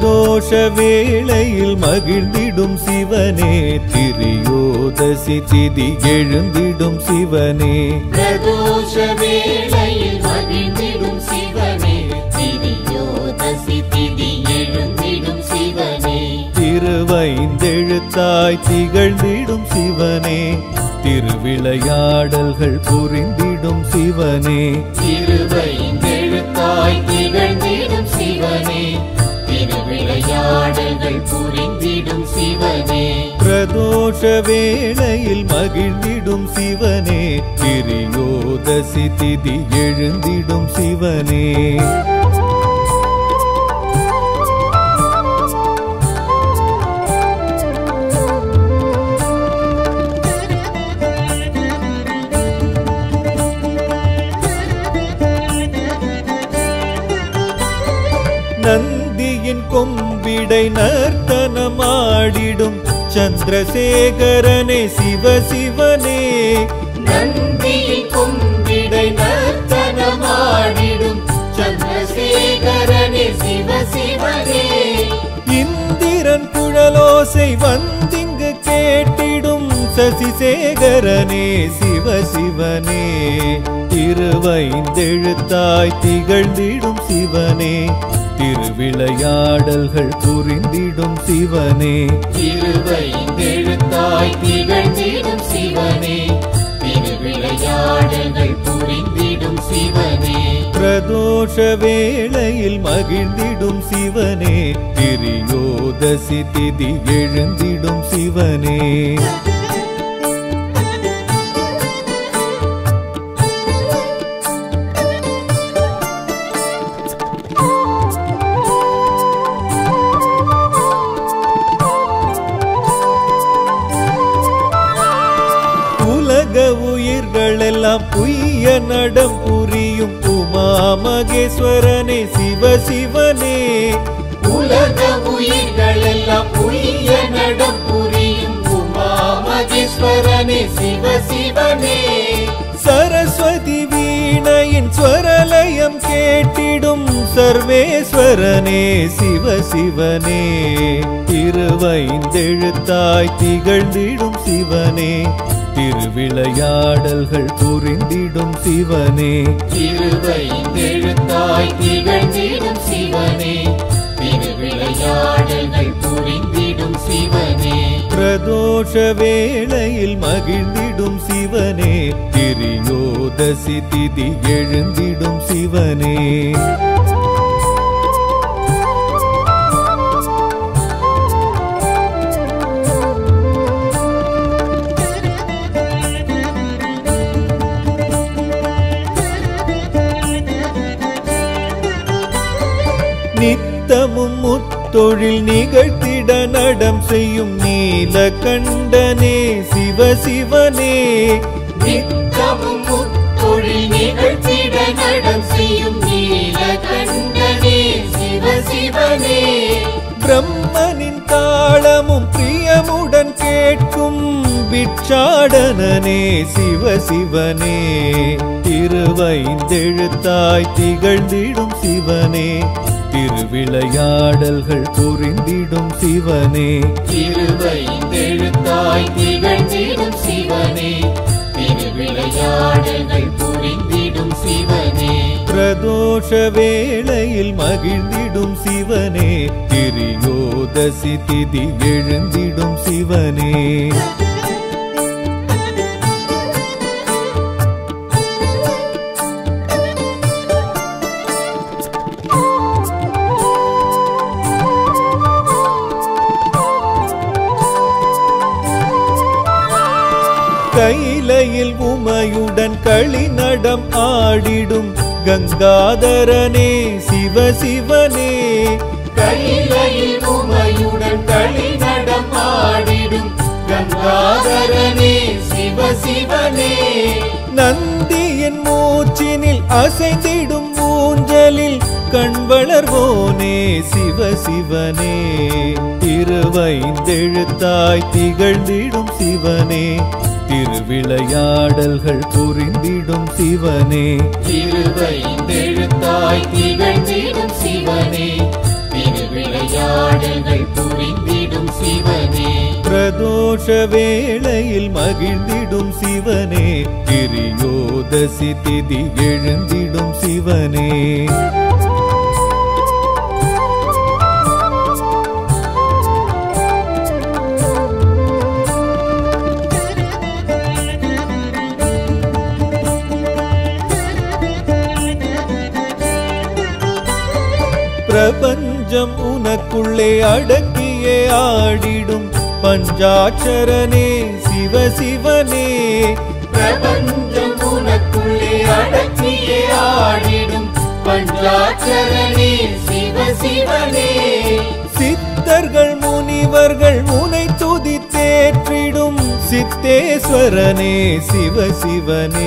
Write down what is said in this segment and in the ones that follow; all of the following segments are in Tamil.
பிரதோஷ வேளையில் மகிழ்ந்திடும் சிவனே திரியோதசி திதி எழுந்திடும் சிவனே பிரதோஷ வேளையில் மகிழ்ந்திடும் சிவனே திரியோதசி திதி எழுந்திடும் சிவனே திருவைந்தெழுத்தாய் திகழ்ந்திடும் சிவனே திருவிளையாடல்கள் புரிந்திடும் சிவனே திருவைந்தெழுத்தாய் திகழ்ந்திடும் சிவனே திருவிளையாடல்கள் புரிந்திடும் சிவனே பிரதோஷ வேளையில் மகிழ்ந்திடும் சிவனே திரியோதசி திதி எழுந்திடும் சிவனே நந்தியின் கொம்பிடை நர்த்தனமாடிடும் சந்திரசேகரனே சிவ சிவனே நந்தியின் கும்பிடை நர்த்தனமாடிடும் சந்திரசேகரனே சிவ சிவனே இந்திரன் குழலோசை வந்திங்கு கேட்டிடும் சசிசேகரனே சிவ சிவனே திருவைந்தெழுத்தாய் திகழ்ந்திடும் சிவனே திருவிளையாடல்கள் புரிந்திடும் சிவனே திருவைந்தெழுத்தாய் திகழ்ந்திடும் சிவனே திருவிளையாடல்கள் புரிந்திடும் சிவனே பிரதோஷ வேளையில் மகிழ்ந்திடும் சிவனே திரியோதசி திதி எழுந்திடும் சிவனே உலக உயிர்களெல்லாம் உய்ய நடம் புரியும் உமா மகேஸ்வரனே சிவ சிவனே உலக உயிர்கள் எல்லாம் புரிய நடம் புரியும் உமா மகேஸ்வரனே சிவ சிவனே சரஸ்வதி வீணையின் ஸ்வரலயம் கேட்டிடும் சர்வேஸ்வரனே சிவ சிவனே திருவைந்தெழுத்தாய் திகழ்ந்திடும் சிவனே திருவிளையாடல்கள் புரிந்திடும் சிவனே திருவைந்தெழுத்தாய் திகழ்ந்திடும் சிவனே திருவிளையாடல்கள் புரிந்திடும் சிவனே பிரதோஷ வேளையில் மகிழ்ந்திடும் சிவனே திரியோதசி திதி எழுந்திடும் சிவனே நித்தமும் முத்தொழில் நிகழ்த்திட நடம் செய்யும் நீலகண்டனே சிவ சிவனே நித்தமும் முத்தொழில் நிகழ்த்திட நடம் செய்யும் நீலகண்டனே சிவ சிவனே பிரம்மனின் தாளமும் பிரியமுடன் கேட்கும் பிட்சாடனனே சிவ சிவனே திருவைந்தெழுத்தாய் திகழ்ந்திடும் சிவனே திருவிளையாடல்கள் புரிந்திடும் சிவனே திருவைந்தெழுத்தாய் திகழ்ந்திடும் சிவனே திருவிளையாடல்கள் புரிந்திடும் சிவனே பிரதோஷ வேளையில் மகிழ்ந்திடும் சிவனே திரியோதசி திதி எழுந்திடும் சிவனே கைலையில் உமையுடன் களி நடம் ஆடிடும் கங்காதரனே சிவ சிவனே கையிலையில் உமையுடன் களி நடம் ஆடிடும் கங்காதரனே சிவ சிவனே நந்தியின் மூச்சினில் அசைந்திடும் ஊஞ்சலில் கண் வளர்வோனே சிவ சிவனே திருவைந்தெழுத்தாய் திகழ்ந்திடும் சிவனே திருவிளையாடல்கள் புரிந்திடும் சிவனே திருவைந்தெழுத்தாய் திகழ்ந்திடும் சிவனே திரு திருவிளையாடல்கள் புரிந்திடும் சிவனே பிரதோஷ வேளையில் மகிழ்ந்திடும் சிவனே கிரியோதசி திதி எழுந்திடும் சிவனே பிரபஞ்சம் உனக்குள்ளே அடக்கியே ஆடிடும் பஞ்சாட்சரனே சிவ சிவனே பிரபஞ்சம் உனக்குள்ளே அடக்கியே ஆடிடும் பஞ்சாட்சரனே சிவ சிவனே சித்தர்கள் முனிவர்கள் உனை துதி தேற்றிடும் சித்தேஸ்வரனே சிவ சிவனே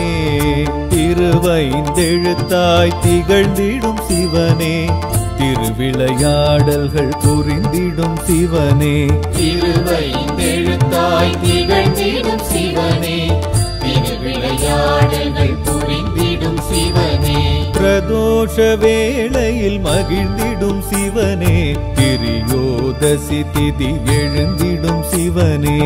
திருவைந்தெழுத்தாய் திகழ்ந்திடும் சிவனே திருவிளையாடல்கள் புரிந்திடும் சிவனே திருவைந்தெழுத்தாய் திகழ்ந்திடும் சிவனே திருவிளையாடல்கள் புரிந்திடும் சிவனே பிரதோஷ வேளையில் மகிழ்ந்திடும் சிவனே கிரியோதசி திதி எழுந்திடும் சிவனே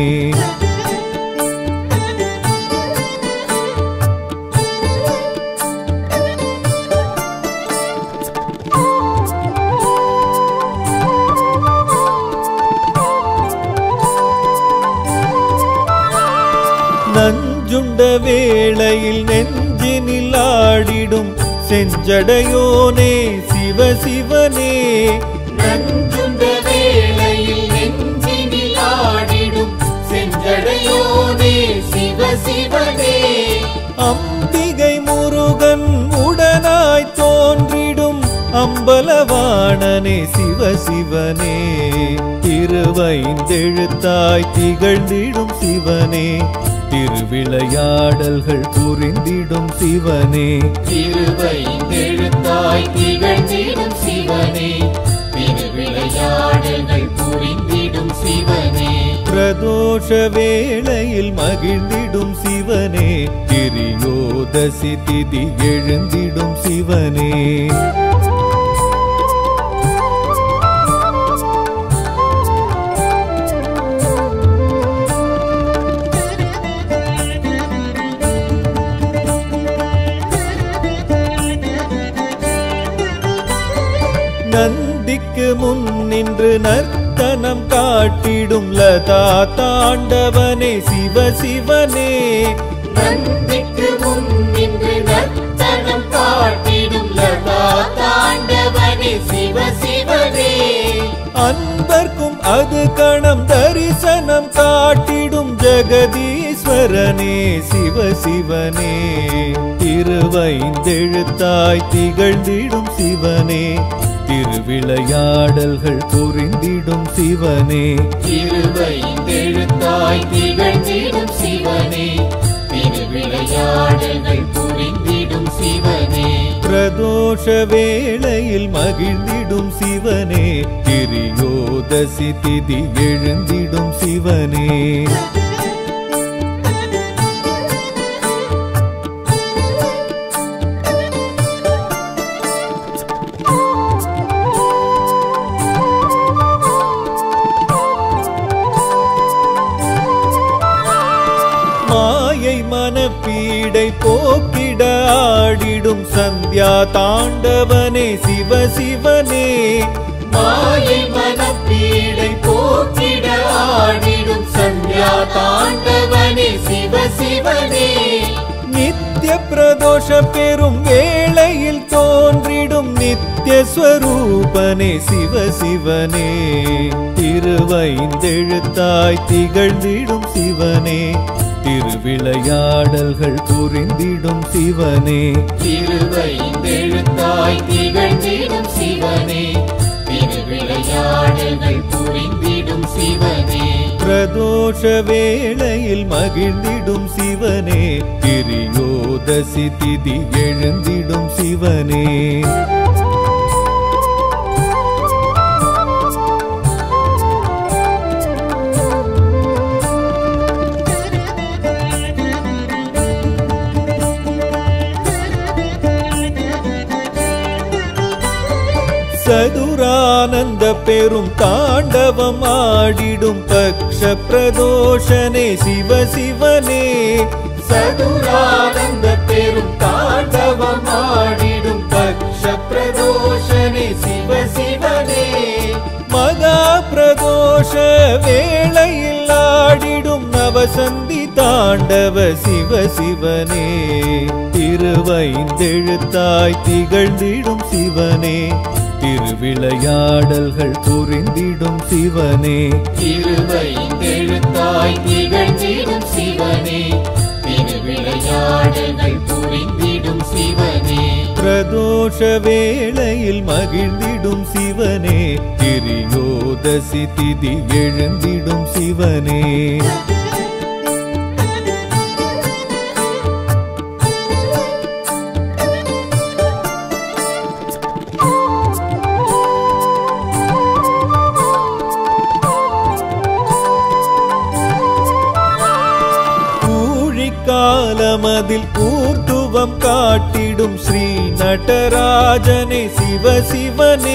நஞ்சுண்ட வேளையில் நெஞ்சினில் ஆடிடும் செஞ்சடையோனே சிவ சிவனே நஞ்சுண்ட வேளையில் நெஞ்சினில் ஆடிடும் செஞ்சடையோனே சிவ சிவனே அம்பிகை முருகன் உடனாய் தோன்றிடும் அம்பலவாணனே சிவ சிவனே திருவைந்தெழுத்தாய் திகழ்ந்திடும் சிவனே திருவிளையாடல்கள் புரிந்திடும் சிவனே திருவைந்தெழுத்தாய் திகழ்ந்திடும் சிவனே திருவிளையாடல்கள் புரிந்திடும் சிவனே பிரதோஷ வேளையில் மகிழ்ந்திடும் சிவனே கிரியோதசி திதி எழுந்திடும் சிவனே நந்திக்கு முன் நின்று நர்த்தனம் காட்டிடும் லதா தாண்டவனே சிவ சிவனே நந்திக்கு முன் நின்று நர்த்தனம் காட்டிடும் லதா தாண்டவனே சிவ சிவனே அன்பர்க்கும் அது கணம் தரிசனம் காட்டிடும் ஜெகதீஸ்வரனே சிவ சிவனே திருவைந்தெழுத்தாய் திகழ்ந்திடும் சிவனே திருவிளையாடல்கள் புரிந்திடும் சிவனே திருவைந்தெழுத்தாய் திகழ்ந்திடும் சிவனே திருவிளையாடல்கள் புரிந்திடும் சிவனே பிரதோஷ வேளையில் மகிழ்ந்திடும் சிவனே கிரியோதசி திதி எழுந்திடும் சிவனே மாயை மனப்பீடை போக்கிட ஆடிடும் சந்தியா தாண்டவனே சிவ சிவனே மாயை மனப்பீடை போக்கிட ஆடிடும் சந்தியா தாண்டவனே சிவ சிவனே நித்திய பிரதோஷ பெரும் வேளையில் தோன்றிடும் நித்திய ஸ்வரூபனே சிவ சிவனே திருவைந்தெழுத்தாய் திகழ்ந்திடும் சிவனே திருவிளையாடல்கள் புரிந்திடும் சிவனே திருவைந்தெழுத்தாய் திகழ்ந்திடும் சிவனே திருவிளையாடல்கள் புரிந்திடும் சிவனே பிரதோஷ வேளையில் மகிழ்ந்திடும் சிவனே கிரியோதசி திதி எழுந்திடும் சிவனே சதுர சதுரானந்த பெரும் தாண்டவம் ஆடிடும் பக்ஷ பிரதோஷனே சிவ சிவனே சதுரானந்த பெரும் தாண்டவம் ஆடிடும் பக்ஷ பிரதோஷனே சிவ சிவனே மகா பிரதோஷ வேளையில் ஆடிடும் நவசந்தி தாண்டவ சிவ சிவனே திருவைந்தெழுத்தாய் திகழ்ந்திடும் சிவனே திருவிளையாடல்கள் புரிந்திடும் சிவனே திருவைந்தெழுத்தாய் திகழ்ந்திடும் சிவனே திருவிளையாடல்கள் புரிந்திடும் சிவனே பிரதோஷ வேளையில் மகிழ்ந்திடும் சிவனே திரியோதசி திதி எழுந்திடும் சிவனே ஊழிக்காலமதில் ஊர்த்துவம் காட்டிடும் ஸ்ரீ நடராஜனே சிவ சிவனே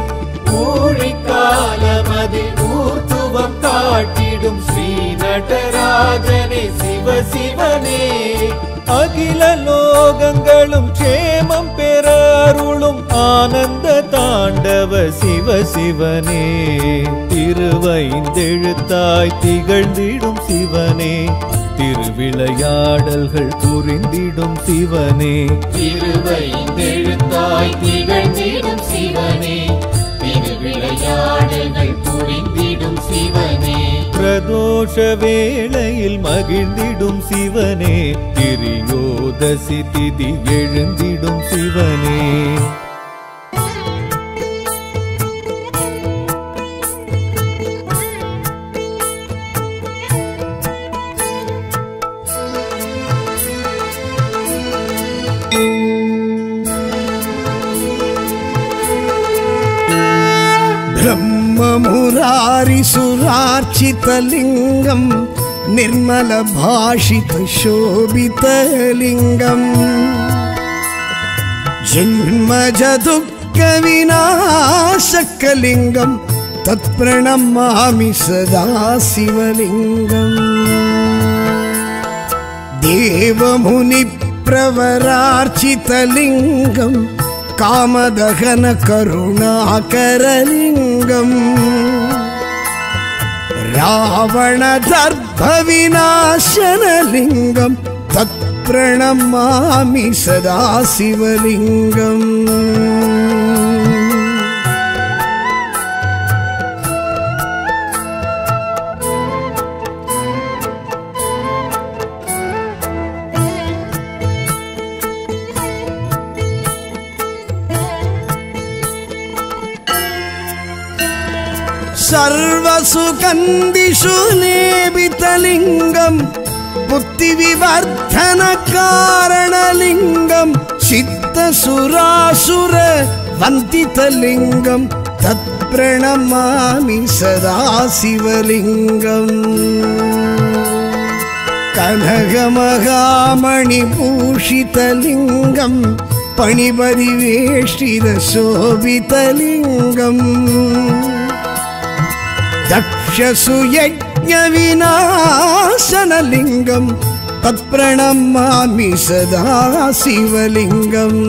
ஊழிக்காலமதில் ஊர்த்துவம் காட்டிடும் ஸ்ரீ நடராஜனே சிவ சிவனே அகில லோகங்களும் க்ஷேமம் பெற அருளும் ஆனந்த தாண்டவ சிவ சிவனே திருவைந்தெழுத்தாய் திகழ்ந்திடும் சிவனே திருவிளையாடல்கள் புரிந்திடும் சிவனே திருவைந்தெழுத்தாய் திகழ்ந்திடும் சிவனே திருவிளையாடல்கள் புரிந்திடும் சிவனே பிரதோஷ வேளையில் மகிழ்ந்திடும் சிவனே திரியோதசி திதி எழுந்திடும் சிவனே ब्रह्ममुरारिसुरार्चितलिङ्गम् निर्मलभाषितशोभितलिङ्गम् जन्मजदुःखविनाशकलिङ्गम् तत्प्रणमामि सदा शिवलिङ्गम् देवमुनिप्रवरार्चितलिङ्गम् कामदहन करुणाकरलिङ्गम् रावणदर्भविनाशनलिङ्गम् तत्प्रणमामि सदा शिवलिङ्गम् सर्वसुगन्धिषु लेपितलिङ्गम् बुद्धिविवर्धनकारणलिङ्गम् चित्तसुरासुर वन्दितलिङ्गम् तत्प्रणमामि सदा शिवलिङ्गम् कनकमहामणिभूषितलिङ्गम् पणिपरिवेष्टितशोभितलिङ्गम् दक्षसुयज्ञविनाशनलिङ्गम् तत्प्रणमामि सदा शिवलिङ्गम्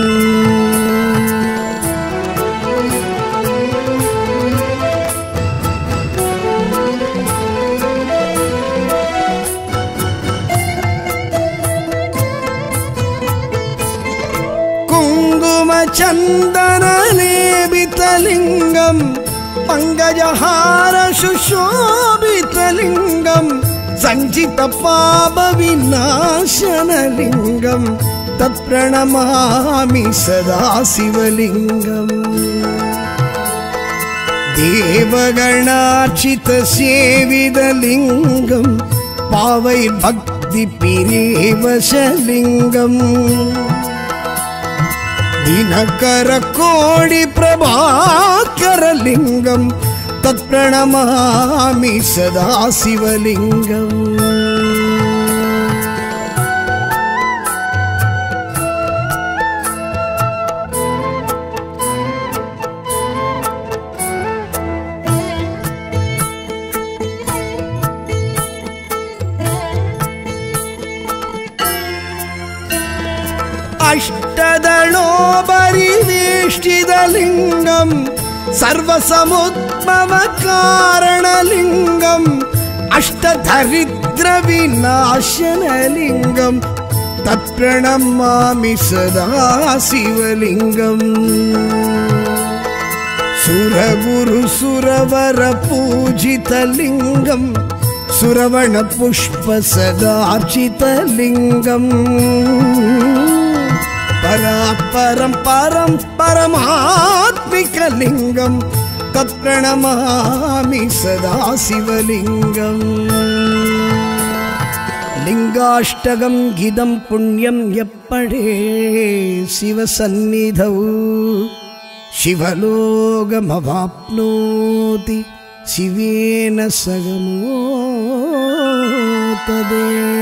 कुङ्कुमचन्दनलेपितलिङ्गम् पङ्कजहार सुशोभितलिङ्गम् सञ्चितपापविनाशनलिङ्गम् तत्प्रणमामि सदा शिवलिङ्गम् देवगणार्चितसेवितलिङ्गम् पावै भक्तिपिरेवशलिङ्गम् दिनकर कोडि प्रभाकरलिङ्गम् तत्प्रणमामि सदा शिवलिङ्गम् अष्टदलोपरिवेष्टितलिङ्गम् सर्वसमुद्भवकारणलिङ्गम् अष्टदरिद्रविनाशनलिङ्गम् तत्प्रणमामि सदा शिवलिङ्गम् सुरगुरु सुरवर पूजितलिङ्गम् सुरवण पुष्प सदार्चितलिङ्गम् परापरं परं परमात्मिकलिङ्गम् तत्प्रणमामि सदा शिवलिङ्गम् லிங்காஷ்டகம் இதம் புண்ணியம் எப்படே சிவசந்நிதௌ சிவலோகமவாப்னோதி சிவேன சகமோ ததே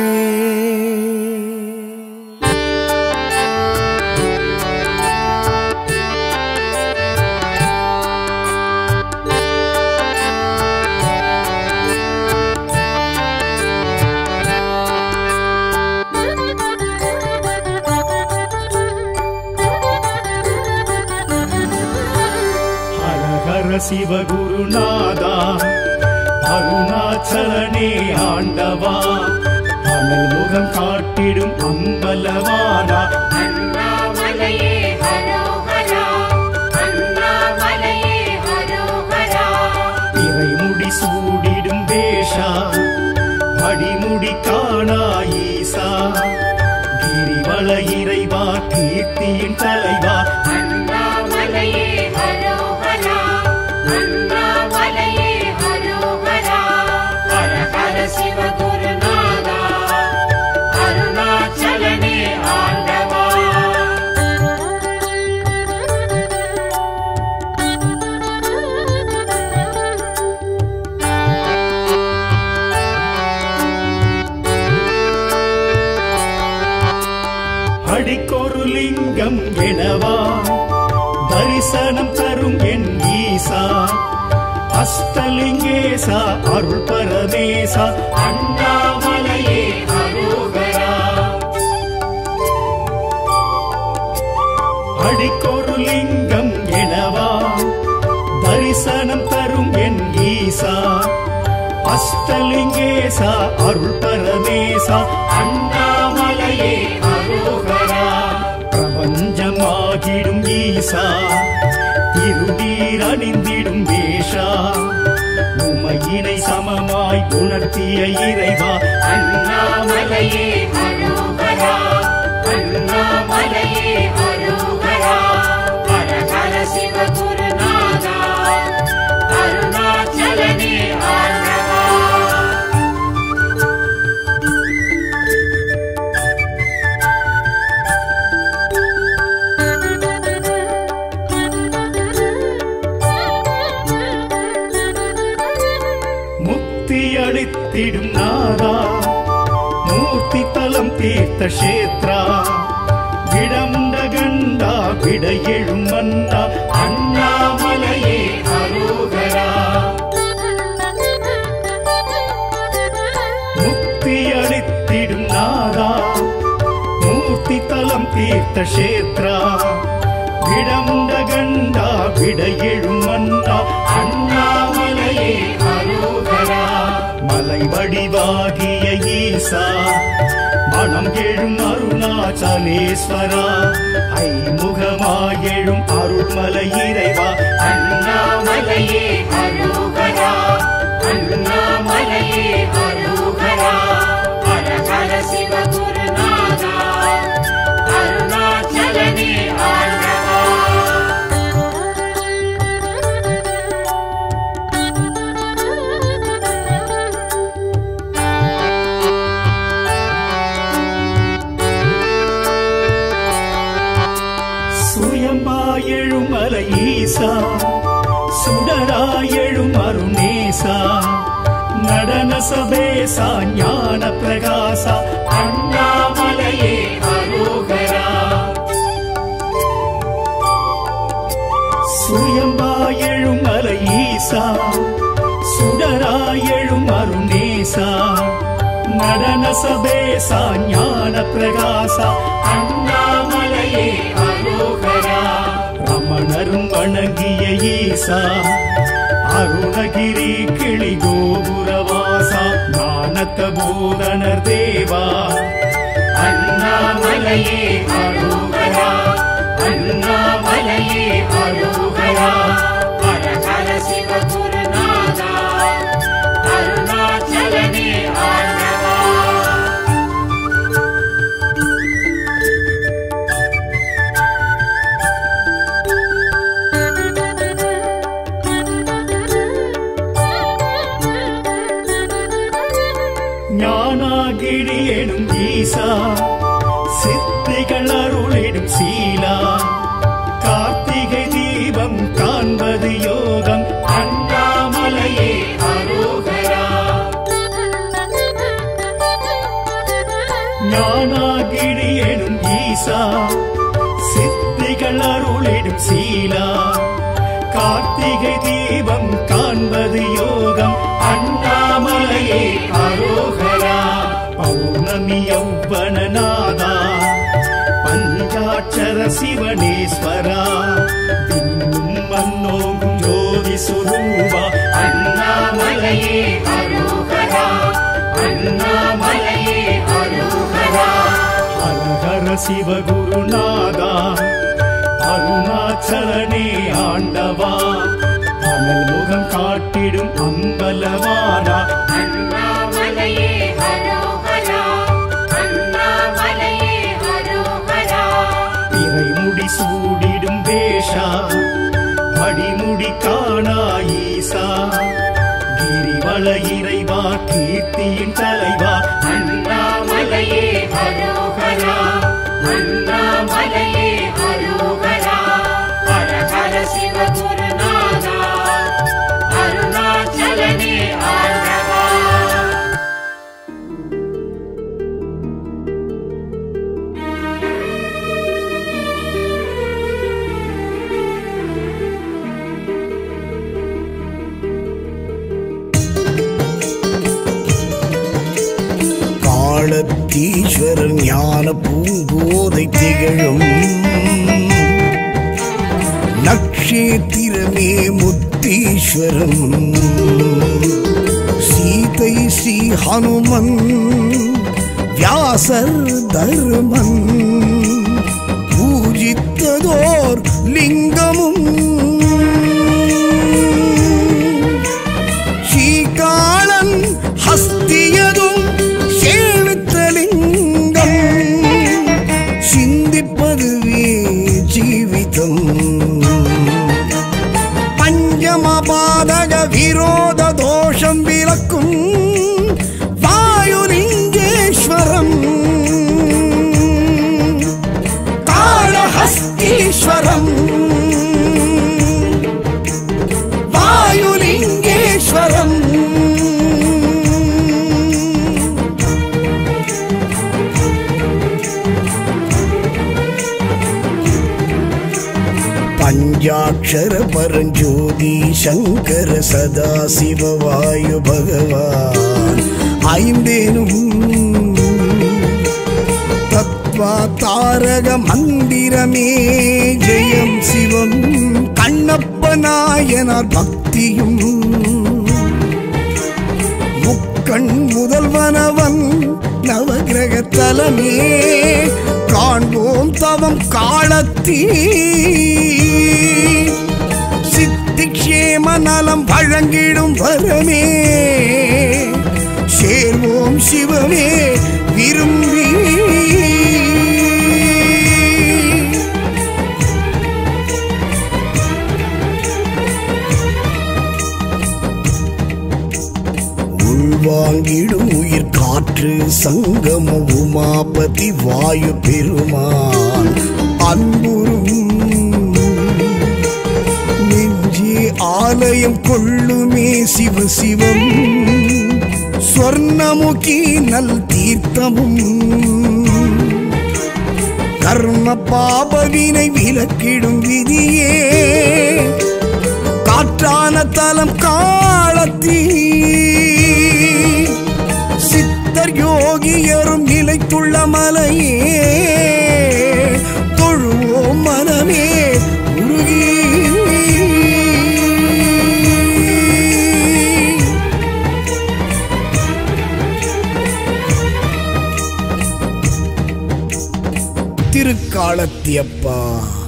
ஹர ஹர சிவகுருநாதா அருணாச்சலனே ஆண்டவா அனல் முகம் காட்டிடும் அம்பலவானா அண்ணாமலையே ஹரோஹரா அண்ணாமலையே ஹரோஹரா இறைமுடி சூடிடும் வேஷா அடிமுடி காணா ஈசா கிரிவல இறைவா கீர்த்தியின் தலைவா அண்ணாமலையே ஹரோஹரா அண்ணாமலையே ஹரோஹரா ஹர ஹர சிவகுருநாதா அருணாச்சலனே ஆண்டவா அடிக்கொரு லிங்கம் எனவா தரிசனம் தரும் என் ஈசா அஷ்டலிங்கேசா அருள் பரமேசா அண்ணாமலையே ஹரோஹரா அடிக்கொரு லிங்கம் எனவா தரிசனம் தரும் என் ஈசா அஷ்டலிங்கேசா அருள் பரமேசா அண்ணாமலையே ஹரோஹரா பிரபஞ்சமாகிடும் ஈசா இருடீர் அணிந்திடும் வேஷா உமையினை சமமாய் உணர்த்திய இறைவா அண்ணாமலையே ஹரோஹரா அண்ணாமலையே ஹரோஹரா ஹர ஹர சிவகுருநாதா அருணாச்சலனே ஆண்டவா முக்தி அளித்திடும் நாதா மூர்த்தி தலம் தீர்த்த கஷேத்ரா விடமுண்ட கண்டா விட எழும் மன்னா அண்ணாமலையே ஹரோஹரா முக்தி அளித்திடும் நாதா மூர்த்தி தலம் தீர்த்த கஷேத்ரா விடமுண்ட கண்டா விட எழும் மன்னா அண்ணாமலையே ஹரோஹரா மலை வடிவாகிய ஈசா மனம் எழும் அருணாச்சலேஸ்வரா ஐமுகமாயெழும் அருள்மலை இறைவா அண்ணாமலையே ஹரோஹரா அண்ணாமலையே ஹரோஹரா ஹர ஹர சிவகுருநாதா அருணாச்சலனே ஆண்டவா சுயம்பாயெழும் மலை ஈசா சுடராயெழும் அருணேசா நடன சபேசா ஞான பிரகாசா அண்ணாமலையே ஹரோஹரா சுயம்பாயெழும் மலை ஈசா சுடராயெழும் அருணேசா நடன சபேசா ஞான பிரகாசா அண்ணாமலையே வணங்கிய ஈசா அருணகிரி கிளி கோபுரவாசா ஞானத்த போதனர் தேவா அண்ணாமலையே அரோகரா அண்ணாமலையே அரோகரா ஹர ஹர சிவ குருநாதா அருணாச்சலனே ஆண்டவா ஞானாகிரி எனும் ஈசா சித்திகள் அருளிடும் சீலா கார்த்திகை தீபம் காண்பது யோகம் அண்ணாமலையே அரோகரா ஞானாகிரி எனும் ஈசா சித்திகள் அருளிடும் சீலா கார்த்திகை தீபம் காண்பது யோகம் அண்ணாமலையே அரோகரா பௌர்ணமி யௌவனநாதா பஞ்சாட்சர சிவனேஸ்வரா விண்ணும் மன்னோகும் ஜோதி சுரூபா அண்ணாமலையே அரோகரா அண்ணாமலையே அரோகரா ஹர ஹர சிவகுருநாதா அருணாச்சலனே ஆண்டவா அனல் முகம் காட்டிடும் அம்பலவானா அண்ணாமலையே அரோகரா அண்ணாமலையே அரோகரா இறைமுடி சூடிடும் வேஷா அடிமுடி காணா ஈசா கிரிவல இறைவா கீர்த்தியின் தலைவா அண்ணாமலையே அரோகரா அண்ணாமலையே அரோகரா ஹர ஹர சிவ குருநாதா அருணாச்சலனே ஆண்டவா காலத்தீஸ்வரர் ஞான பூங்கோதை திகழும் நக்ஷேத்திரமே முத்தீஸ்வரம் சீதை ஸ்ரீ ஹனுமன் வியாசர் தர்மன் பூஜித்ததோர் லிங்கமும் ஸ்ரீகாலன் ஹஸ்தியதும் சேவித்தலிங்கம் சிந்திப்பதுவே ஜீவிதம் பஞ்சமபாதக விரோத தோஷம் விலக்கும் வாயுலிங்கேஸ்வரம் காளஹஸ்தீஸ்வரம் வாயுலிங்கேஸ்வரம் பஞ்சாட்சர பரஞ்சோதி சங்கர சதா சிவவாயு பகவான் ஐந்தேனும் தத்வா தாரக மந்திரமே ஜெயம் சிவம் கண்ணப்ப நாயனார் பக்தியும் முக்கண் முதல்வனவன் நவகிரக தலமே காண்போம் தவம் காலத்தீ சித்திக்ஷேம நலம் வழங்கிடும் வரமே சேர்வோம் சிவமே விரும்பி உள்வாங்கிடும் உயிர் காற்று சங்கம உமாபதி வாயு பெருமான் அன்புறும் நெஞ்சே ஆலயம் கொள்ளுமே சிவ சிவம் ஸ்வர்ணமுகி நல் தீர்த்தமும் கர்ம பாபவினை விலக்கிடும் விதியே காற்றான தலம் காலத்தீ சித்தர் யோகியரும் நிலைத்துள்ள மலையே தொழுவோம் மனமே உருகி அகத்தியப்பா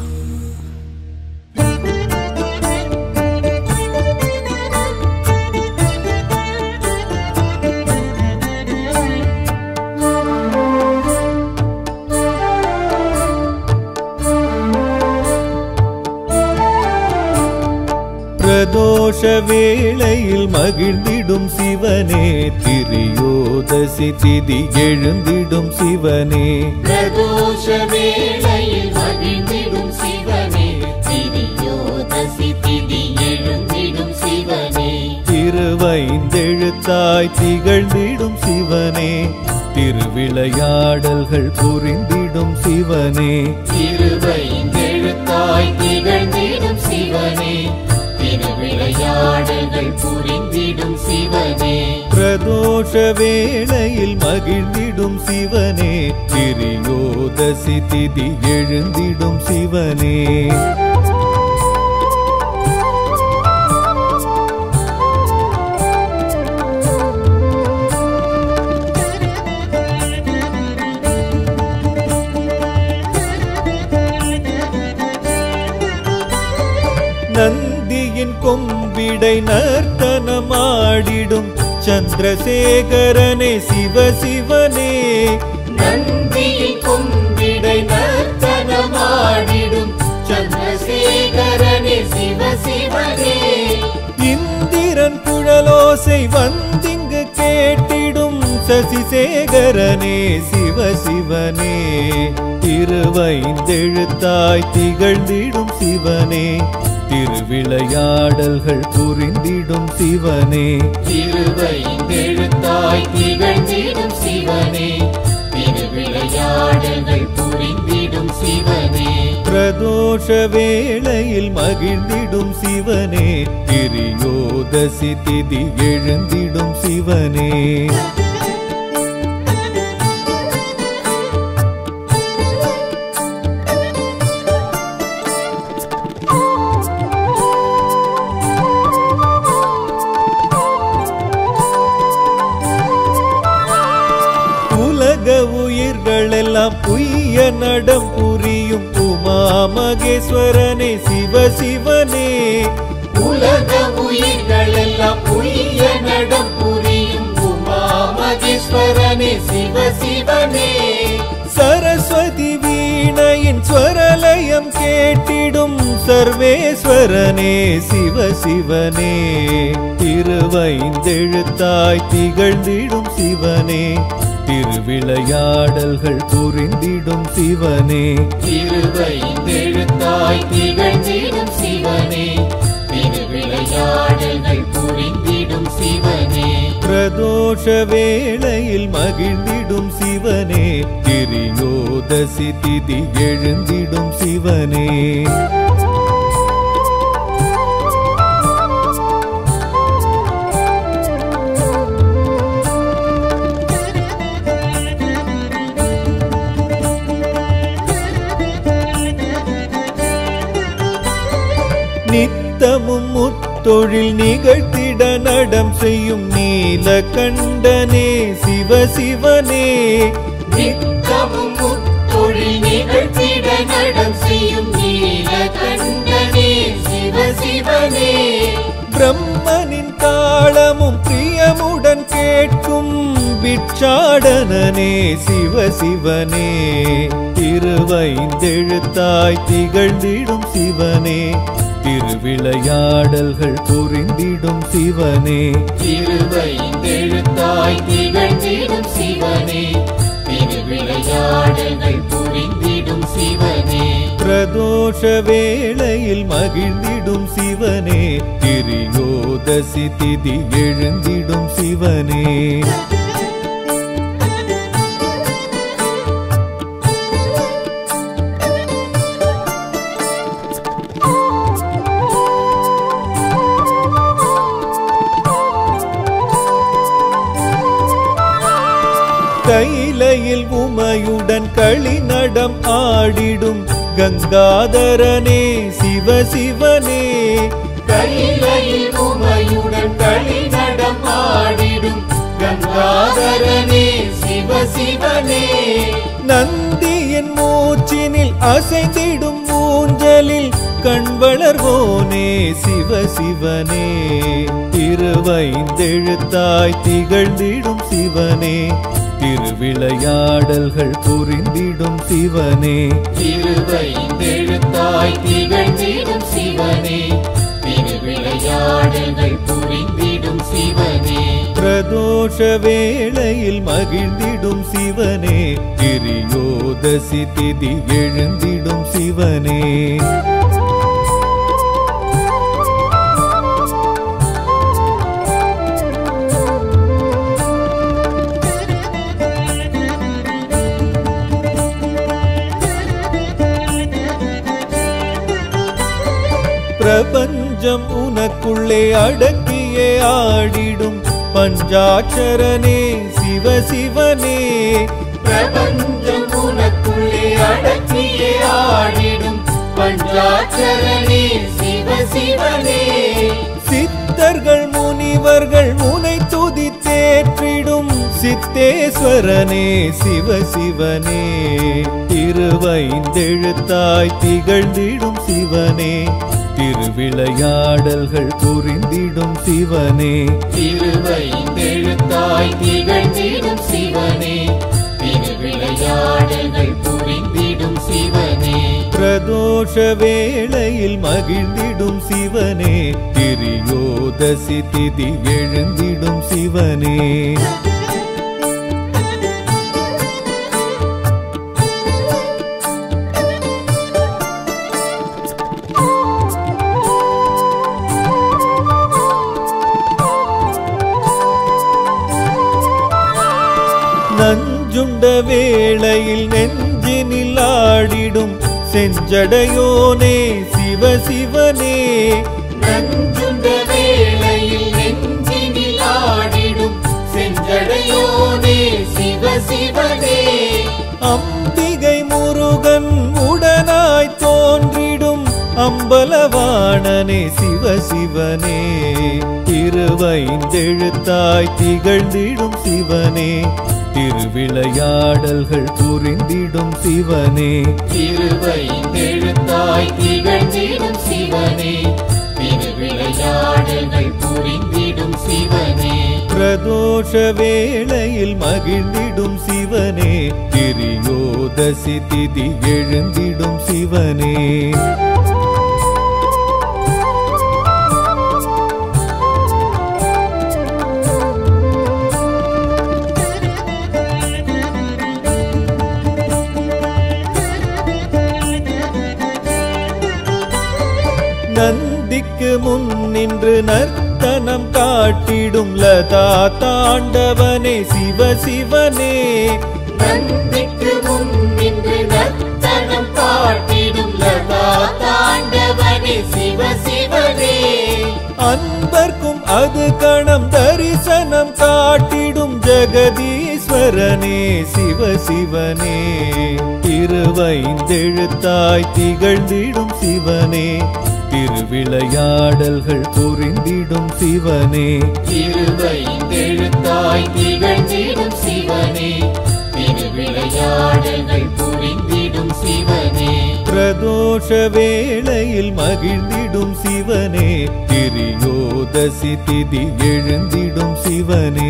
பிரதோஷ வேளையில் மகிழ்ந்திடும் சிவனே திரியோதசி திதி எழுந்திடும் சிவனே பிரதோஷ வேளையில் மகிழ்ந்திடும் சிவனே திரியோதசி திதி எழுந்திடும் சிவனே திருவைந்தெழுத்தாய் திகழ்ந்திடும் சிவனே திருவிளையாடல்கள் புரிந்திடும் சிவனே திருவைந்தெழுத்தாய் திகழ்ந்திடும் சிவனே திருவிளையாடல்கள் புரிந்திடும் சிவனே பிரதோஷ வேளையில் மகிழ்ந்திடும் சிவனே திரியோதசி திதி எழுந்திடும் சிவனே நந்தியின் கொம்பிடை நர்த்தனமாடிடும் சந்திரசேகரனே சிவசிவனே நந்தியின் கொம்பிடை நர்த்தனமாடிடும் சந்திரசேகரனே சிவ சிவனே இந்திரன் குழலோசை வந்திங்கு கேட்டிடும் சசிசேகரனே சிவசிவனே திருவைந்தெழுத்தாய் திகழ்ந்திடும் சிவனே திருவிளையாடல்கள் புரிந்திடும் சிவனே திருவைந்தெழுத்தாய் திகழ்ந்திடும் சிவனே திருவிளையாடல்கள் புரிந்திடும் சிவனே பிரதோஷ வேளையில் மகிழ்ந்திடும் சிவனே திரியோதசி திதி எழுந்திடும் சிவனே உலக உயிர்களெல்லாம் உய்ய நடம் புரியும் உமா மகேஸ்வரனே சிவசிவனே உலக உயிர்கள் எல்லாம் உய்ய நடம் புரியும் உமா மகேஸ்வரனே சிவ சிவனே சரஸ்வதி வீணையின் ஸ்வரலயம் கேட்டிடும் சர்வேஸ்வரனே சிவசிவனே திருவைந்தெழுத்தாய் திகழ்ந்திடும் சிவனே திருவிளையாடல்கள் புரிந்திடும் சிவனே திருவைந்தெழுத்தாய் திகழ்ந்திடும் சிவனே திருவிளையாடல்கள் புரிந்திடும் சிவனே பிரதோஷ வேளையில் மகிழ்ந்திடும் சிவனே திரியோதசி திதி எழுந்திடும் சிவனே நித்தமும் முத்தொழில் நிகழ்த்திட நடம் செய்யும் நீலகண்டனே சிவசிவனே நித்தமும் முத்தொழில் நிகழ்த்திட நடம் செய்யும் நீலகண்டனே சிவ சிவனே பிரம்மனின் தாளமும் பிரியமுடன் கேட்கும் விச்சாடனனே சிவசிவனே திருவைந்தெழுத்தாய் திகழ்ந்திடும் சிவனே திருவிளையாடல்கள் புரிந்திடும் சிவனே திருவைந்தெழுத்தாய் திகழ்ந்திடும் சிவனே திருவிளையாடல்கள் புரிந்திடும் சிவனே பிரதோஷ வேளையில் மகிழ்ந்திடும் சிவனே திரியோதசி திதி எழுந்திடும் சிவனே கைலையில் உமையுடன் களிநடம் ஆடிடும் கங்காதரனே சிவசிவனே கையிலையில் உமையுடன் களிநடம் ஆடிடும் கங்காதரனே சிவ சிவனே நந்தியின் மூச்சினில் அசைந்திடும் ஊஞ்சலில் கண்வளர்வோனே சிவ சிவனே திருவைந்தெழுத்தாய் திகழ்ந்திடும் சிவனே திருவிளையாடல்கள் புரிந்திடும் சிவனே திருவைந்தெழுத்தாய் திகழ்ந்திடும் சிவனே திருவிளையாடல்கள் புரிந்திடும் சிவனே பிரதோஷ வேளையில் மகிழ்ந்திடும் சிவனே கிரியோதசி திதி எழுந்திடும் சிவனே பிரபஞ்சம் உனக்குள்ளே அடக்கியே ஆடிடும் பஞ்சாட்சரனே சிவ சிவனே பிரபஞ்சம் உனக்குள்ளே அடக்கியே ஆடிடும் பஞ்சாட்சரனே சிவ சிவனே சித்தர்கள் முனிவர்கள் முனை துதி தேற்றிடும் சித்தேஸ்வரனே சிவ சிவனே திருவைந்தெழுத்தாய் திகழ்ந்திடும் சிவனே திருவிளையாடல்கள் புரிந்திடும் சிவனே திருவைந்தெழுத்தாய் திகழ்ந்திடும் சிவனே திருவிளையாடல்கள் புரிந்திடும் சிவனே பிரதோஷ வேளையில் மகிழ்ந்திடும் சிவனே திரியோதசி திதி எழுந்திடும் சிவனே நஞ்சுண்ட வேளையில் நெஞ்சினில் ஆடிடும் செஞ்சடையோனே சிவ சிவனே நஞ்சுண்ட வேளையில் நெஞ்சினில் ஆடிடும் செஞ்சடையோனே சிவ சிவனே அம்பிகை முருகன் உடனாய் தோன்றிடும் அம்பலவாணனே சிவ சிவனே திருவைந்தெழுத்தாய் திகழ்ந்திடும் சிவனே திருவிளையாடல்கள் புரிந்திடும் சிவனே திருவைந்தெழுத்தாய் திகழ்ந்திடும் சிவனே திருவிளையாடல்கள் புரிந்திடும் சிவனே பிரதோஷ வேளையில் மகிழ்ந்திடும் சிவனே கிரியோதசி திதி எழுந்திடும் சிவனே நந்திக்கு முன் நின்று நர்த்தனம் காட்டிடும் லதா தாண்டவனே சிவ சிவனே நந்திக்கு முன் நின்று நர்த்தனம் காட்டிடும் லதா தாண்டவனே சிவ சிவனே அன்பர்க்கும் அது கணம் தரிசனம் காட்டிடும் ஜெகதீஸ்வரனே சிவ சிவனே திருவைந்தெழுத்தாய் திகழ்ந்திடும் சிவனே திருவிளையாடல்கள் புரிந்திடும் சிவனே திருவைந்தெழுத்தாய் திகழ்ந்திடும் சிவனே திருவிளையாடல்கள் புரிந்திடும் சிவனே பிரதோஷ வேளையில் மகிழ்ந்திடும் சிவனே கிரியோதசி திதி எழுந்திடும் சிவனே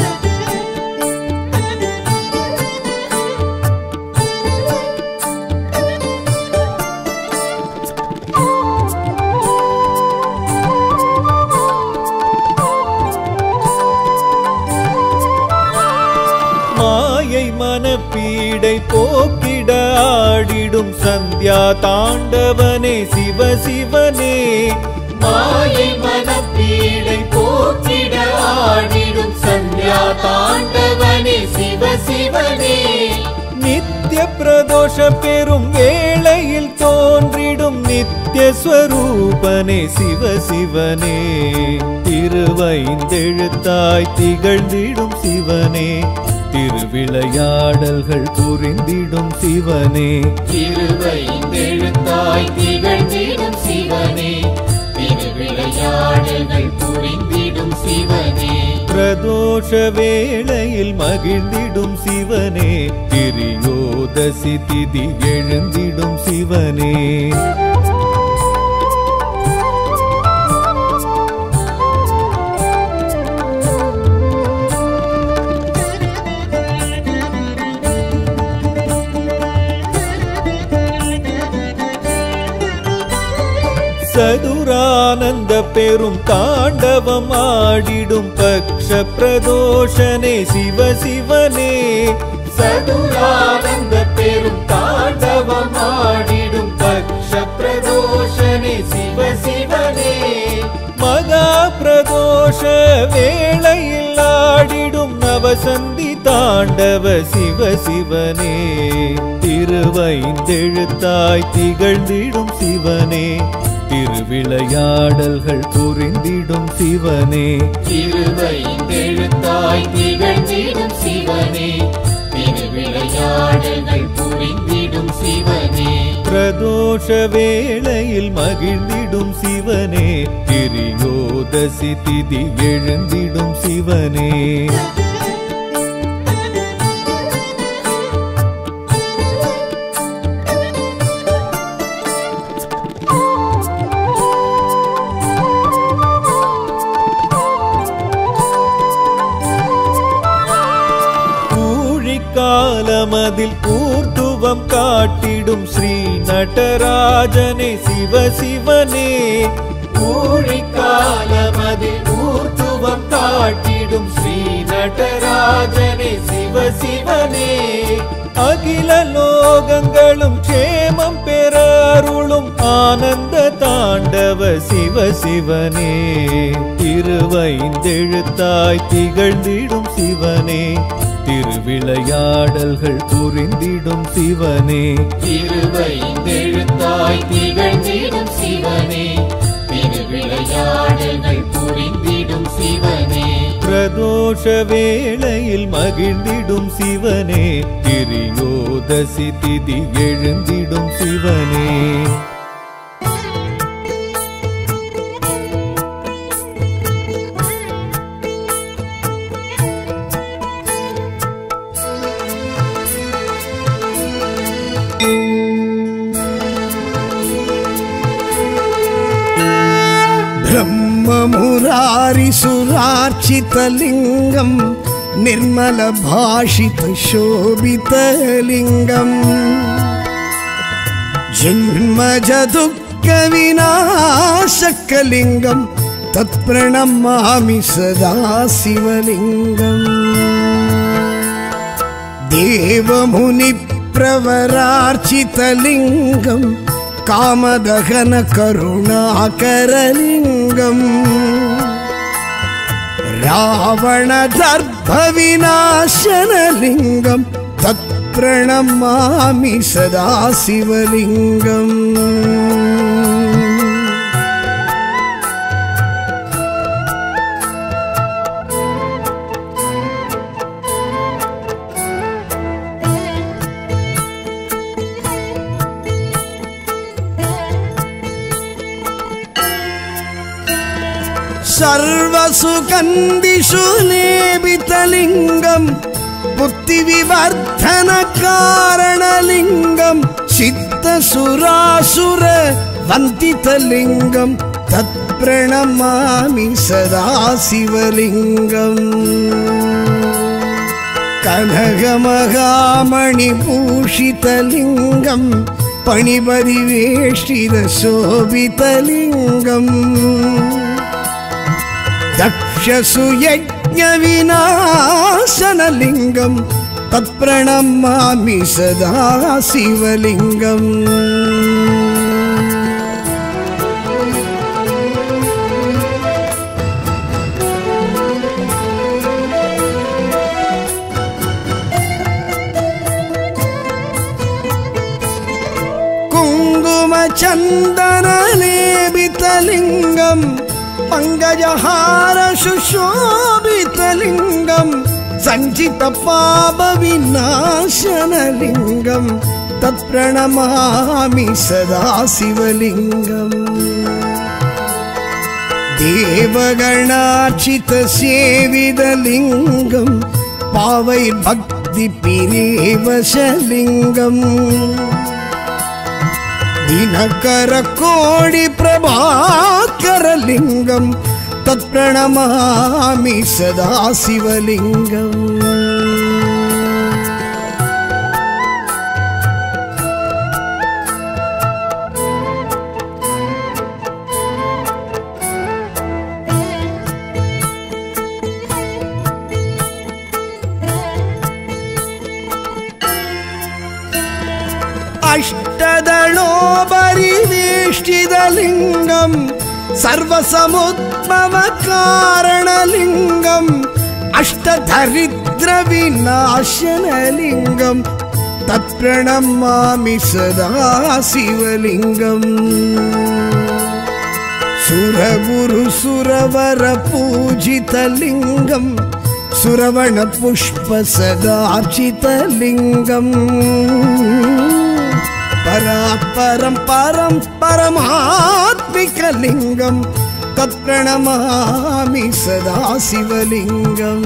மாயை மனப்பீடை போக்கிட ஆடிடும் சந்தியா தாண்டவனே சிவ சிவனே மாயை மனப்பீடை போக்கிட ஆடிடும் சந்தியா தாண்டவனே சிவ சிவனே நித்திய பிரதோஷ பெரும் வேளையில் தோன்றிடும் நித்திய ஸ்வரூபனே சிவ சிவனே திருவைந்தெழுத்தாய் திகழ்ந்திடும் சிவனே திருவிளையாடல்கள் புரிந்திடும் சிவனே திருவைந்தெழுத்தாய் திகழ்ந்திடும் சிவனே திருவிழ திருவிளையாடல்கள் புரிந்திடும் சிவனே பிரதோஷ வேளையில் மகிழ்ந்திடும் சிவனே திரியோதசி திதி எழுந்திடும் சிவனே சதுரானந்த பெரும் தாண்டவம் ஆடிடும் பக்ஷ பிரதோஷனே சிவ சிவனே சதுரானந்த பெரும் தாண்டவம் ஆடிடும் பக்ஷ பிரதோஷனே சிவ சிவனே மகா பிரதோஷ வேளையில் ஆடிடும் நவசந்தி தாண்டவ சிவ சிவனே திருவைந்தெழுத்தாய் திகழ்ந்திடும் சிவனே திருவிளையாடல்கள் புரிந்திடும் சிவனே திருவைந்தெழுத்தாய் திகழ்ந்திடும் சிவனே திருவிளையாடல்கள் புரிந்திடும் சிவனே பிரதோஷ வேளையில் மகிழ்ந்திடும் சிவனே திரியோதசி திதி எழுந்திடும் சிவனே ஊழிக்காலமதில் ஊர்த்துவம் காட்டிடும் ஸ்ரீ நடராஜனே சிவ சிவனே ஊழிக்காலமதில் ஊர்த்துவம் காட்டிடும் ஸ்ரீ நடராஜனே சிவ சிவனே அகில லோகங்களும் க்ஷேமம் பெற அருளும் ஆனந்த தாண்டவ சிவ சிவனே திருவைந்தெழுத்தாய் திகழ்ந்திடும் சிவனே திருவிளையாடல்கள் புரிந்திடும் சிவனே திருவைந்தெழுத்தாய் திகழ்ந்திடும் சிவனே திருவிளையாடல்கள் புரிந்திடும் சிவனே பிரதோஷ வேளையில் மகிழ்ந்திடும் சிவனே திரியோதசி திதி எழுந்திடும் சிவனே ब्रह्ममुरारिसुरार्चितलिङ्गम् निर्मलभाषितशोभितलिङ्गम् जन्मजदुःखविनाशकलिङ्गम् तत्प्रणमामि सदा शिवलिङ्गम् देवमुनिप्रवरार्चितलिङ्गम् कामदहन करुणाकरलिङ्गम् रावणदर्भविनाशनलिङ्गम् तत्प्रणमामि सदा शिवलिङ्गम् सर्वसुगन्धिषु लेपितलिङ्गम् बुद्धिविवर्धनकारणलिङ्गम् सिद्धसुरासुर वन्दितलिङ्गम् तत्प्रणमामि सदा शिवलिङ्गम् कनकमहामणिभूषितलिङ्गम् पणिपरिवेष्टितशोभितलिङ्गम् दक्षसु यज्ञविनाशनलिङ्गम् तत्प्रणमामि सदा शिवलिङ्गम् कुङ्कुमचन्दनलेपितलिङ्गम् पङ्कजहार सुशोभितलिङ्गम् सञ्चितपापविनाशनलिङ्गम् तत्प्रणमामि सदा शिवलिङ्गम् தேவகணாச்சித சேவிதலிங்கம் பாவை பக்தி பிரேவசலிங்கம் தினகர கோடி பிரபாகரலிங்கம் தத் பிரணமாமி சதா சிவலிங்கம் अष्टदणोपरिवेष्टितलिङ्गम् सर्वसमुद्भवकारणलिङ्गम् अष्टदरिद्रविनाशनलिङ्गम् तत्प्रणमामि सदा शिवलिङ्गम् सुरगुरुसुरवरपूजितलिङ्गम् सुरवणपुष्पसदार्चितलिङ्गम् परापरं परं परमात्मिकलिङ्गं तत्प्रणमामि सदा शिवलिङ्गम्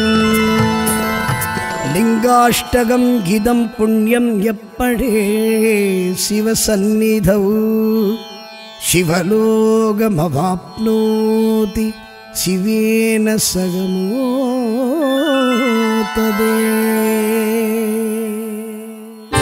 लिङ्गाष्टकं गिदं पुण्यं यप्पडे शिवसन्निधौ शिवलोकमवाप्नोति शिवेन सगमोतदे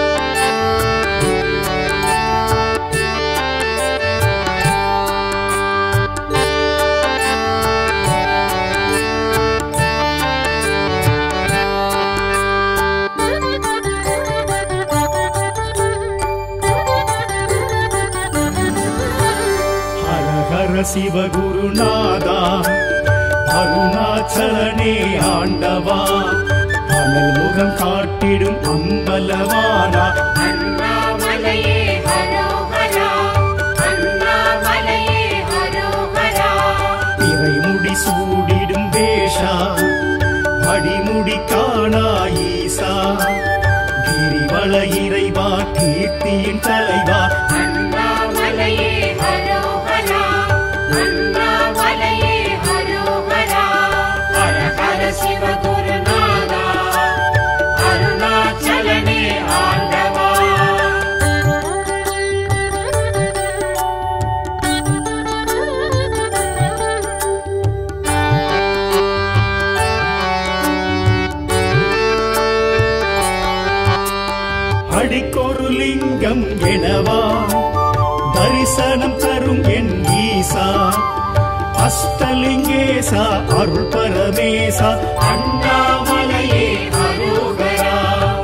ஹர ஹர சிவகுருநாதா அருணாச்சலனே ஆண்டவா அனல் முகம் காட்டிடும் அம்பலவானா அண்ணாமலையே ஹரோஹரா அண்ணாமலையே ஹரோஹரா இறைமுடி சூடிடும் வேஷா அடிமுடி காணா ஈசா கிரிவல இறைவா கீர்த்தியின் தலைவா அண்ணாமலையே ஹரோஹரா அண்ணாமலையே ஹரோஹரா ஹர ஹர சிவகுருநாதா அருணாச்சலனே ஆண்டவா அடிக்கொரு லிங்கம் எனவா தரிசனம் தரும் என் ஈசா அஷ்டலிங்கேசா அருள் பரமேசா அண்ணாமலையே அரோகரா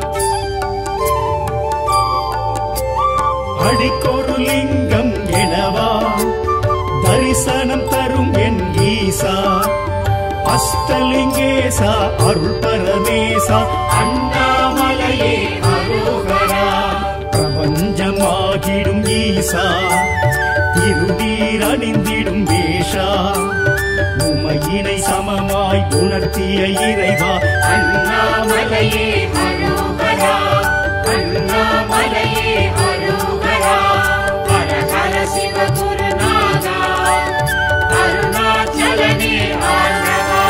அடிக்கொரு லிங்கம் எனவா தரிசனம் தரும் என் ஈசா அஷ்டலிங்கேசா அருள் பரமேசா அண்ணாமலையே அரோகரா பிரபஞ்சமாகிடும் ஈசா திருநீர் அணிந்திடும் வேஷா உமையினை சமமாய் உணர்த்திய இறைவா அண்ணாமலையே ஹரோஹரா அண்ணாமலையே ஹரோஹரா ஹர ஹர சிவகுருநாதா அருணாச்சலனே ஆண்டவா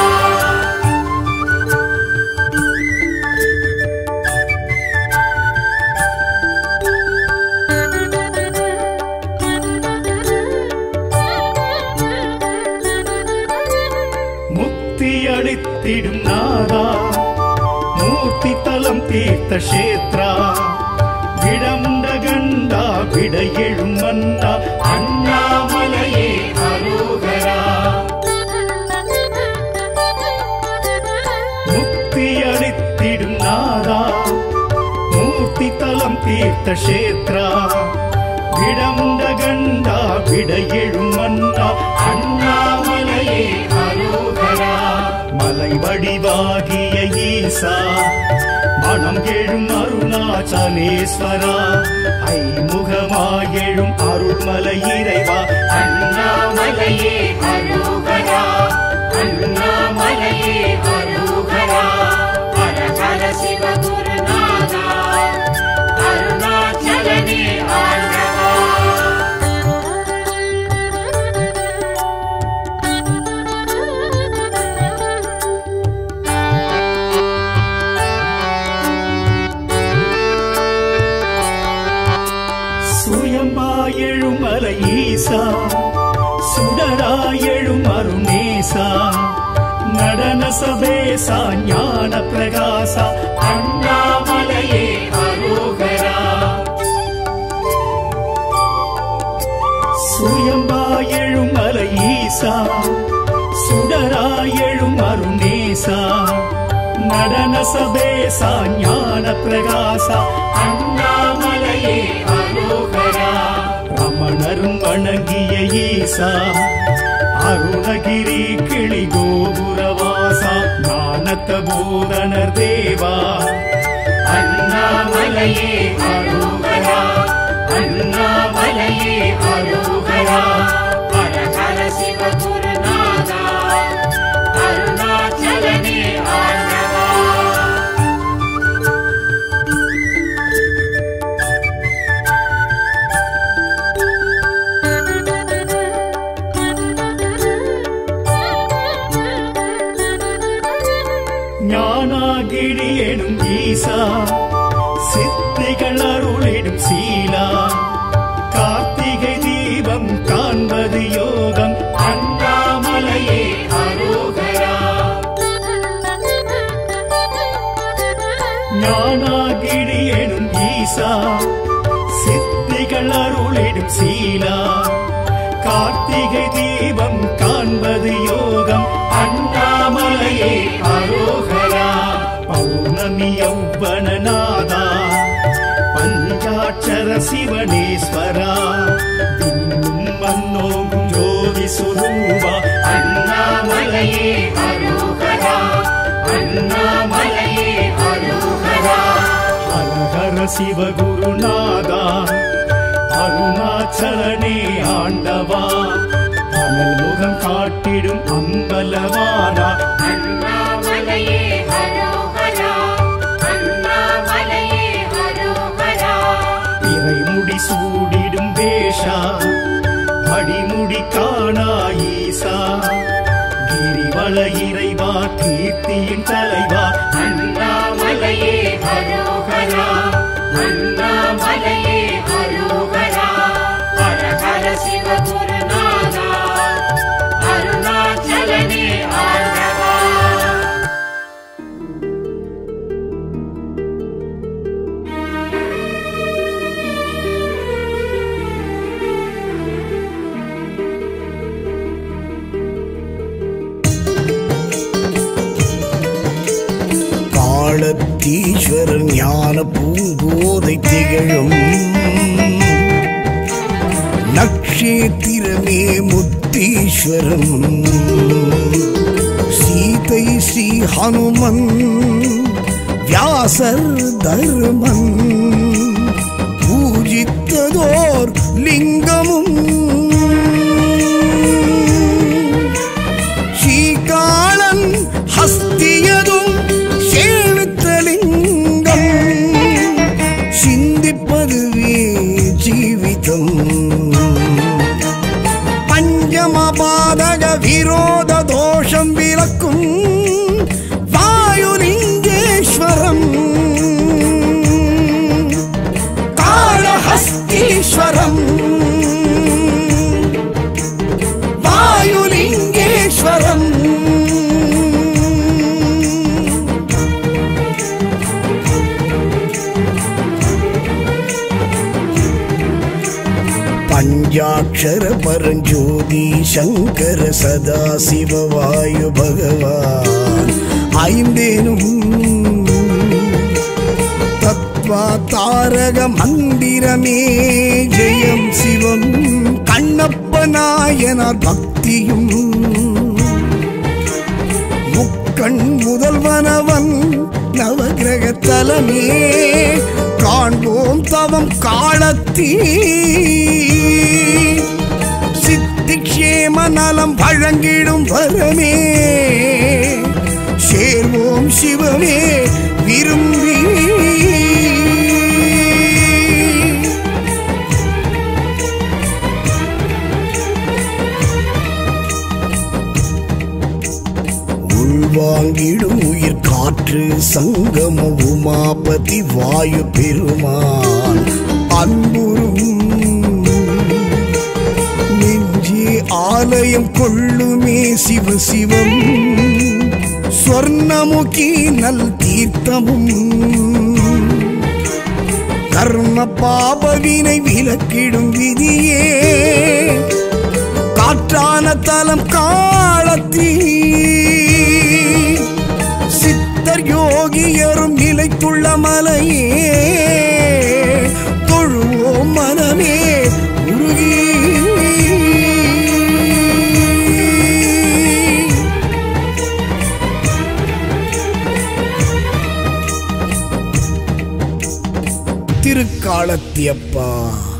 முக்தி அளித்திடும் நாதா மூர்த்தி தலம் தீர்த்த கஷேத்ரா விடமுண்ட கண்டா விட எழும் மன்னா அண்ணாமலையே அரோகரா முக்தி அளித்திடும் நாதா மூர்த்தி தலம் தீர்த்த கஷேத்ரா விடமுண்ட கண்டா விட எழும் மன்னா அண்ணாமலையே அரோகரா மலை வடிவாகிய ஈசா மனம் எழும் அருணாச்சலேஸ்வரா ஐமுகமாயெழும் அருள்மலை இறைவா அண்ணாமலையே ஹரோஹரா அண்ணாமலையே ஹரோஹரா ஹர ஹர சிவகுருநாதா அருணாச்சலனே ஆண்டவா சுயம்பாயெழும் மலை ஈசா சுடராயெழும் அருணேசா நடன சபேசா ஞான பிரகாசா அண்ணாமலையே அரோகரா சுயம்பாயெழும் மலை ஈசா சுடராயெழும் அருணேசா நடன சபேசா ஞான பிரகாசா அண்ணாமலையே அரோகரா ரமணரும் வணங்கிய ஈசா அருணகிரி கிளி கோபுரவாசா ஞானத்த போதனர் தேவா அண்ணாமலையே அரோகரா அண்ணாமலையே அரோகரா ஹரஹர சிவகுருநாதா அருணாச்சலனே ஆண்டவா ஞானாகிரி எனும் ஈசா சித்திகள் அருளிடும் சீலா கார்த்திகை தீபம் காண்பது யோகம் அண்ணாமலையே அரோகரா ஞானாகிரி எனும் ஈசா சித்திகள் அருளிடும் சீலா கார்த்திகை தீபம் காண்பது யோகம் அண்ணாமலையே அரோகரா பௌர்ணமி யௌவனநாதா பஞ்சாட்சர சிவனேஸ்வரா விண்ணும் மன்னோங்கும் ஜோதி சுரூபா அண்ணாமலையே அரோகரா அண்ணாமலையே அரோகரா ஹர ஹர சிவகுருநாதா அருணாச்சலனே ஆண்டவா அனல் முகம் காட்டிடும் அம்பலவானா அண்ணாமலையே அரோகரா அண்ணாமலையே அரோகரா இறைமுடி சூடிடும் வேஷா அடிமுடி காணா ஈசா கிரிவல இறைவா கீர்த்தியின் தலைவா அண்ணாமலையே அரோகரா அண்ணாமலையே அரோகரா ஹரஹர சிவகுருநாதா அருணாச்சலனே ஆண்டவா காலத்தீஸ்வரர் ஞான பூங்கோதை திகழும் நக்ஷேத்திரமே முத்தீஸ்வரம் சீதை ஸ்ரீ ஹனுமன் வியாசர் தர்மன் பூஜித்ததோர் லிங்கமும் ஸ்ரீகாலன் ஹஸ்தியதும் சேவித்தலிங்கம் சிந்திப்பதுவே ஜீவிதம் பஞ்சமபாதக விரோத தோஷம் விளக்கும் வாயுலிங்கேஸ்வரம் காளஹஸ்தீஸ்வரம் வாயுலிங்கேஸ்வரம் பஞ்சாட்சர பரஞ்சோதி சங்கர சதா சிவவாயு பகவான் ஐந்தேனும் தத்வா தாரக மந்திரமே ஜெயம் சிவம் கண்ணப்ப நாயனார் பக்தியும் முக்கண் முதல்வனவன் நவகிரக தலமே காண்போம் தவம் காலத்தீ சித்திக்ஷேம நலம் வழங்கிடும் வரமே சேர்வோம் சிவமே விரும்பி உள்வாங்கிடும் உயிர் காற்று சங்கம உமாபதி வாயு பெருமான் அன்புறும் ஆலயம் கொள்ளுமே சிவ சிவம் ஸ்வர்ணமுகி நல் தீர்த்தமும் கர்ம பாபவினை விலக்கிடும் விதியே காற்றான தலம் காலத்தீ சித்தர் யோகியரும் நிலைத்துள்ள மலையே தொழுவோம் மனமே உருகி திருக்காலத்தியப்பா